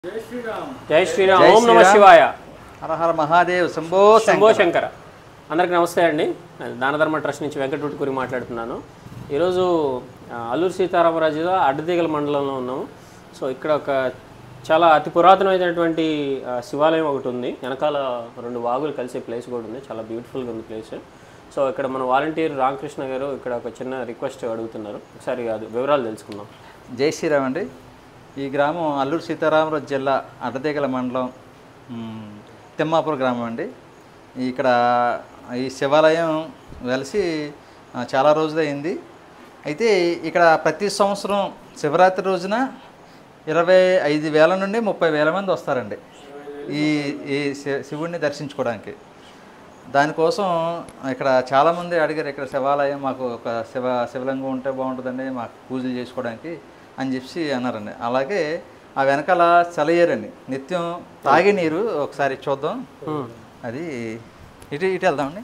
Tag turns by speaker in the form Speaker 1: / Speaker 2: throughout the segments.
Speaker 1: జై శ్రీరామ్
Speaker 2: జై
Speaker 1: ఓం నమ
Speaker 2: శ్రీరామ్.
Speaker 1: శివాయ
Speaker 2: హర హర మహాదేవ్ శంభో
Speaker 1: శంభో
Speaker 2: శంకర
Speaker 1: శంకర అందరికి నమస్తే అండి నేను దానధర్మ ట్రస్ట్ నుంచి వెంకటూటికూరి మాట్లాడుతున్నాను ఈరోజు ఆ, అల్లూరు సీతారామరాజు జిల్లా అడ్డతీగల మండలంలో ఉన్నాము సో ఇక్కడ ఒక చాలా అతి పురాతనమైనటువంటి ఆ, శివాలయం ఒకటి ఉంది వెనకాల రెండు వాగులు కలిసే ప్లేస్ కూడా ఉంది చాలా బ్యూటిఫుల్గా ఉంది ప్లేస్ సో ఇక్కడ మన వాలంటీర్ రామకృష్ణ గారు ఇక్కడ ఒక చిన్న రిక్వెస్ట్ అడుగుతున్నారు ఒకసారి అది వివరాలు తెలుసుకుందాం
Speaker 2: జై శ్రీరామ్ అండి ఈ గ్రామం అల్లూరు సీతారామరాజు జిల్లా అడ్డతీగల మండలం మ్, తిమ్మాపురం గ్రామం అండి ఇక్కడ ఈ శివాలయం వెలిసి ఆ, చాలా రోజులైంది అయితే ఇక్కడ ప్రతి సంవత్సరం శివరాత్రి రోజున ఇరవై ఐదు వేల నుండి ముప్పై వేల మంది వస్తారండి ఈ ఈ శి- శివుడిని దర్శించుకోవడానికి దానికోసం ఇక్కడ చాలామంది అడిగారు ఇక్కడ శివాలయం మాకు ఒక శివ శివలింగం ఉంటే బాగుంటుందండి మాకు పూజలు చేసుకోవడానికి అని చెప్పి అన్నారండి అలాగే ఆ వెనకాల చలయేరండి నిత్యం తాగే నీరు ఒకసారి చూద్దాం అది ఇటు ఇటు వెళ్దామండి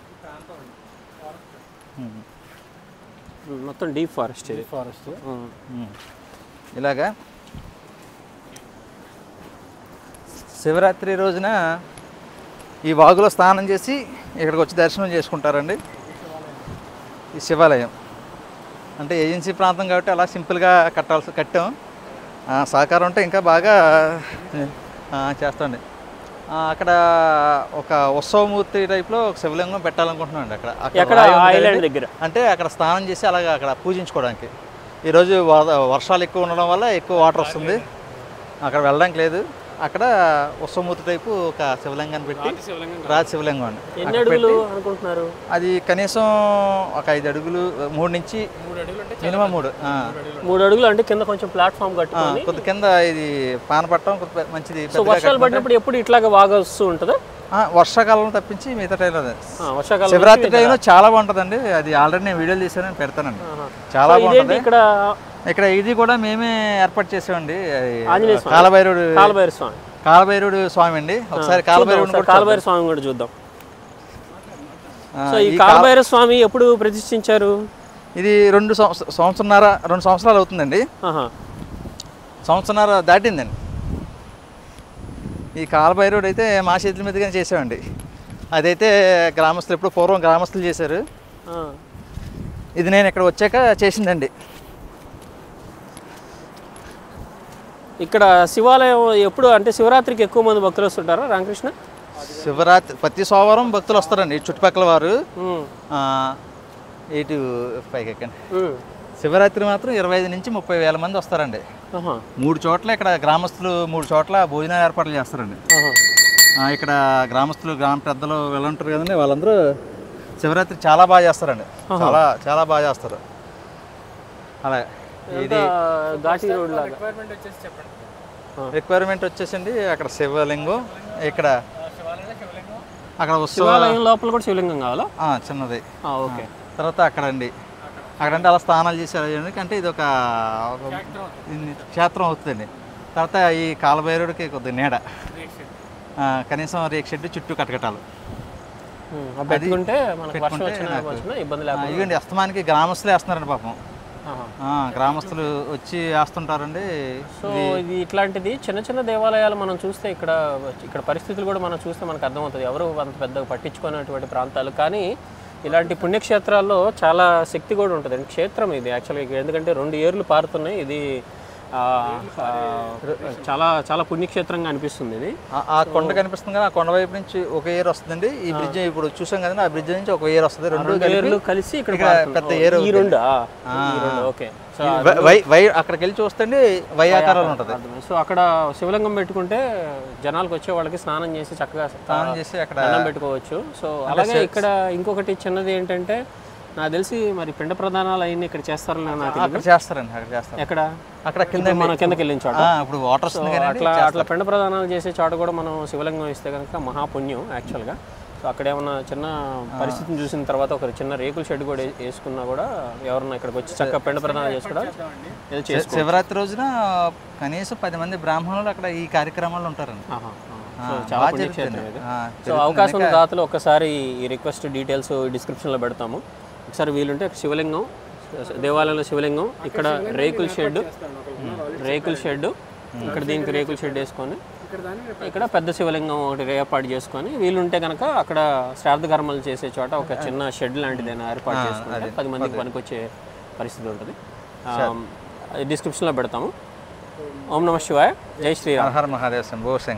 Speaker 2: ఉమ్.
Speaker 1: మొత్తం డీప్ ఫారెస్ట్ ఇది
Speaker 3: ఫారెస్ట్
Speaker 2: ఉమ్. ఇలాగా శివరాత్రి రోజున ఈ వాగులో స్నానం చేసి ఇక్కడికి వచ్చి దర్శనం చేసుకుంటారండి ఈ శివాలయం అంటే ఏజెన్సీ ప్రాంతం కాబట్టి అలా సింపుల్గా కట్టాల్సి కట్టాం ఆ, సహకారం ఉంటే ఇంకా బాగా ఆ, చేస్తాండి ఆ, అక్కడ ఒక ఉత్సవమూర్తి టైప్లో ఒక శివలింగం పెట్టాలనుకుంటున్నాం అండి అక్కడ అక్కడ
Speaker 1: ఎక్కడ
Speaker 2: రాయి ఉంది
Speaker 1: ఐలాండ్
Speaker 2: కదండి.
Speaker 1: దగ్గర
Speaker 2: అంటే అక్కడ స్నానం చేసి అలాగా అక్కడ పూజించుకోవడానికి ఈరోజు వ- వర్షాలు ఎక్కువ ఉండడం వల్ల ఎక్కువ వాటర్ వస్తుంది అక్కడ వెళ్ళడానికి లేదు అక్కడ ఉత్సవమూర్తి టైపు ఒక శివలింగాన్ని పెట్టి రాజ శివలింగం అండి
Speaker 1: ఎన్ని అడుగులు అనుకుంటున్నారు
Speaker 2: అది కనీసం ఒక ఐదు అడుగులు మూడు నుంచి మినిమం మూడు ఆ.
Speaker 1: మూడు అడుగులు అంటే కింద కొంచెం ప్లాట్ఫామ్
Speaker 2: ఆ,
Speaker 1: కట్టుకొని
Speaker 2: కొద్ది కింద ఇది పానపట్టం కొద్ది మంచిది
Speaker 1: సో
Speaker 2: పెద్దగా
Speaker 1: వర్షాలు పడినప్పుడు ఎప్పుడు ఇట్లాగా బాగా వస్తూ ఉంటుందా
Speaker 2: ఆ, వర్షాకాలం తప్పించి మిగతా టైంలో అదే.
Speaker 1: ఆ, వర్షాకాలం
Speaker 2: శివరాత్రి టైంలో చాలా బాగుంటుందండి అది ఆల్రెడీ నేను వీడియోలు తీసాను పెడతానండి
Speaker 1: ఆహా.
Speaker 2: చాలా
Speaker 1: సో ఇదేంటి
Speaker 2: బాగుంటుంది
Speaker 1: ఇక్కడ
Speaker 2: ఇక్కడ ఇది కూడా మేమే ఏర్పాటు చేసామండి అది
Speaker 1: ఆంజనేయ స్వామి.
Speaker 2: కాలభైరుడు
Speaker 1: కాలభైర స్వామి
Speaker 2: కాలభైరుడు స్వామి అండి ఒకసారి కాలభైరుడు
Speaker 1: చూద్దాం, కాలభైర స్వామి కూడా చూద్దాం
Speaker 2: ఆ,
Speaker 1: సో ఈ
Speaker 2: ఈ
Speaker 1: కాలభైర స్వామి ఎప్పుడు ప్రతిష్ఠించారు
Speaker 2: ఇది రెండు సంవత్స- సంవత్సరంన్నర రెండు సంవత్సరాలు అవుతుందండి
Speaker 1: ఆహా.
Speaker 2: సంవత్సరంన్నర దాటిందండి ఈ కాలభైరుడు అయితే మా చేతుల మీదుగానే చేసామండి అదైతే గ్రామస్తులు ఎప్పుడు పూర్వం గ్రామస్తులు చేశారు
Speaker 1: ఆ.
Speaker 2: ఇది నేను ఇక్కడ వచ్చాక చేసిందండి
Speaker 1: ఇక్కడ శివాలయం ఎప్పుడు అంటే శివరాత్రికి ఎక్కువ మంది భక్తులు వస్తుంటారా రామకృష్ణ
Speaker 2: శివరాత్రి ప్రతి సోమవారం భక్తులు వస్తారండి ఈ చుట్టుపక్కల వారు
Speaker 1: ఉమ్.
Speaker 2: ఆ, ఇటు పైకి ఎక్కండి
Speaker 1: ఉమ్.
Speaker 2: శివరాత్రి మాత్రం ఇరవై ఐదు నుంచి ముప్పై వేల మంది వస్తారండి
Speaker 1: ఆహా.
Speaker 2: మూడు చోట్ల ఇక్కడ గ్రామస్తులు మూడు చోట్ల భోజనాలు ఏర్పాట్లు చేస్తారండి
Speaker 1: ఆహా.
Speaker 2: ఆ, ఇక్కడ గ్రామస్తులు గ్రామ పెద్దలు వెళ్ళుంటారు కదండి వాళ్ళందరూ శివరాత్రి చాలా బాగా చేస్తారండి చాలా చాలా బాగా చేస్తారు అలా
Speaker 1: ఇదంతా ఘాటీ రోడ్ లాగా
Speaker 3: రిక్వైర్మెంట్ వచ్చేసి చెప్పండి
Speaker 2: రిక్వైర్మెంట్ వచ్చేసండి అక్కడ శివలింగం ఇక్కడ
Speaker 3: శివాలయం శివలింగం
Speaker 2: అక్కడ ఉత్సవ
Speaker 1: శివాలయం లోపల కూడా శివలింగం కావాలా
Speaker 2: ఆ, చిన్నది
Speaker 1: ఆ, ఓకే
Speaker 2: తర్వాత అక్కడండి అక్కడంటే అలా స్నానాలు చేశారు ఎందుకంటే ఇది ఒక ఒక ఇది క్షేత్రం అవుతుందండి తర్వాత ఈ కాలభైరుడికి కొద్ది నీడ ఆ, కనీసం రేక్ షెడ్ చుట్టూ కటకటాలు
Speaker 1: ఉమ్. ఆ పెట్టుకుంటే మనకు వర్షం
Speaker 2: పెట్టుకుంటే
Speaker 1: వచ్చినా
Speaker 2: నాకు-
Speaker 1: వచ్చినా ఇబ్బంది
Speaker 2: ఆ,
Speaker 1: లేకుండా
Speaker 2: ఇదిగోండి అస్తమానికి గ్రామస్తులే వేస్తున్నారండి పాపం
Speaker 1: ఆహా.
Speaker 2: ఆ, గ్రామస్తులు వచ్చి వేస్తుంటారండి
Speaker 1: సో ఇది ఇట్లాంటిది చిన్న చిన్న దేవాలయాలు మనం చూస్తే ఇక్కడ ఇక్కడ పరిస్థితులు కూడా మనం చూస్తే మనకు అర్థమవుతుంది ఎవరు అంత పెద్దగా పట్టించుకునేటువంటి ప్రాంతాలు కానీ ఇలాంటి పుణ్యక్షేత్రాల్లో చాలా శక్తి కూడా ఉంటుంది క్షేత్రం ఇది యాక్చువల్గా ఎందుకంటే రెండు ఏర్లు పారుతున్నాయి ఇది ఆ, ఆ, చాలా చాలా పుణ్యక్షేత్రంగా అనిపిస్తుంది ఇది
Speaker 2: ఆ- ఆ కొండ కనిపిస్తుంది కదా ఆ కొండ వైపు నుంచి ఒక ఏర్ వస్తుందండి ఈ బ్రిడ్జ్ ఇప్పుడు చూసాం కదండి ఆ బ్రిడ్జ్ నుంచి ఒక ఏర్ వస్తుంది రెండు
Speaker 1: రెండు
Speaker 2: కలిపి
Speaker 1: ఏర్లు కలిసి ఇక్కడ
Speaker 2: ఇక్కడ
Speaker 1: పారుతున్నాయి.
Speaker 2: పెద్ద
Speaker 1: ఓ,
Speaker 2: ఏరు
Speaker 1: ఈ రెండు ఈ రెండు okay so
Speaker 2: why- why why అక్కడికి వెళ్ళి చూస్తే వై ఆకారంలో ఉంటుంది
Speaker 1: అర్థమైంది. సో అక్కడ శివలింగం పెట్టుకుంటే జనాలకు వచ్చే వాళ్ళకి స్నానం చేసి చక్కగా
Speaker 2: స్నానం చేసి అక్కడ
Speaker 1: దండం పెట్టుకోవచ్చు సో అలాగే ఇక్కడ ఇంకొకటి చిన్నది ఏంటంటే నాకు తెలిసి మరి పిండ ప్రధానాలు అవన్నీ ఇక్కడ చేస్తారని నాకు తెలియదు
Speaker 2: అక్కడ చేస్తారండి అక్కడ చేస్తారు
Speaker 1: ఎక్కడ
Speaker 2: అక్కడ కింద
Speaker 1: ఇప్పుడు మన కిందకి వెళ్ళిన చోట
Speaker 2: ఆ, ఇప్పుడు వాటర్ వస్తుంది కానీ
Speaker 1: అట్లా అట్లా పిండ ప్రధానాలు చేసే చోట కూడా మనం శివలింగం ఇస్తే కనుక మహాపుణ్యం యాక్చువల్గా సో అక్కడ ఏమన్నా చిన్న పరిస్థితిని చూసిన తర్వాత ఒక చిన్న రేకుల షెడ్ కూడా వే- వేసుకున్నా కూడా ఎవరన్నా ఇక్కడికి వచ్చి చక్కగా పిండ ప్రధానాలు చేసుకోవడం ఏదో చేసుకో
Speaker 2: శివరాత్రి రోజున కనీసం పది మంది బ్రాహ్మణులు అక్కడ ఈ కార్యక్రమాల్లో ఉంటారండి
Speaker 1: ఆహా, ఆహా.
Speaker 2: ఆ,
Speaker 1: సో చాలా
Speaker 2: బాగా
Speaker 1: పుణ్యక్షేత్రం
Speaker 2: జరుగుతుంది.
Speaker 1: ఇది
Speaker 2: ఆ,
Speaker 1: సో అవకాశం ఉన్న దాతలు ఒకసారి ఈ రిక్వెస్ట్ డీటెయిల్స్ డిస్క్రిప్షన్లో పెడతాము ఒకసారి వీలుంటే శివలింగం దేవాలయంలో శివలింగం ఇక్కడ రేకుల షెడ్ రేకుల షెడ్ ఇక్కడ దీనికి రేకుల షెడ్ వేసుకొని
Speaker 3: ఇక్కడ దాన్ని
Speaker 1: ఇక్కడ పెద్ద శివలింగం ఒకటి ఏర్పాటు చేసుకొని వీలుంటే కనుక అక్కడ శ్రాద్ధ కర్మలు చేసే చోట ఒక చిన్న షెడ్ లాంటిదైనా ఏర్పాటు చేసుకుంటే పది మందికి పనికొచ్చే పరిస్థితి ఉంటుంది డిస్క్రిప్షన్లో పెడతాము ఓం నమ శివాయ జై శ్రీరామ్
Speaker 2: హర మహాదేవ్ శంభో శంకర్